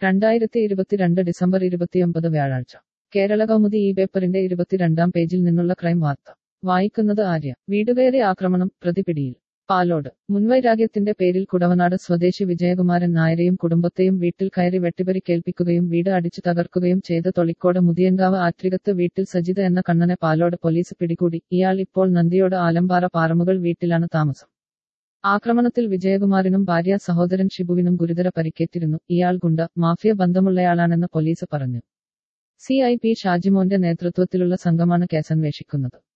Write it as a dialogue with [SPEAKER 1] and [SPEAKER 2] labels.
[SPEAKER 1] രണ്ടായിരത്തി ഇരുപത്തിരണ്ട് ഡിസംബർ ഇരുപത്തിയൊമ്പത് വ്യാഴാഴ്ച കേരള കൗമുദി ഈ പേപ്പറിന്റെ ഇരുപത്തിരണ്ടാം പേജിൽ നിന്നുള്ള ക്രൈം വാർത്ത വായിക്കുന്നത് ആര്യ വീടുകയറി ആക്രമണം പ്രതിപിടിയിൽ പാലോട് മുൻവൈരാഗ്യത്തിന്റെ പേരിൽ കുടവനാട് സ്വദേശി വിജയകുമാരൻ നായരെയും കുടുംബത്തെയും വീട്ടിൽ കയറി വെട്ടിപരിക്കേൽപ്പിക്കുകയും വീട് അടിച്ചു തകർക്കുകയും ചെയ്ത തൊളിക്കോട് മുതിയങ്കാവ് ആത്രികത്ത് വീട്ടിൽ സജിത എന്ന കണ്ണനെ പാലോട് പോലീസ് പിടികൂടി ഇയാൾ ഇപ്പോൾ നന്ദിയോട് ആലമ്പാറ പാറമുകൾ വീട്ടിലാണ് താമസം ആക്രമണത്തിൽ വിജയകുമാറിനും ഭാര്യ സഹോദരൻ ഷിബുവിനും ഗുരുതര പരിക്കേറ്റിരുന്നു ഇയാൾ ഗുണ്ട മാഫിയ ബന്ധമുള്ളയാളാണെന്ന് പോലീസ് പറഞ്ഞു സി ഐ പി ഷാജിമോന്റെ നേതൃത്വത്തിലുള്ള സംഘമാണ് കേസന്വേഷിക്കുന്നത്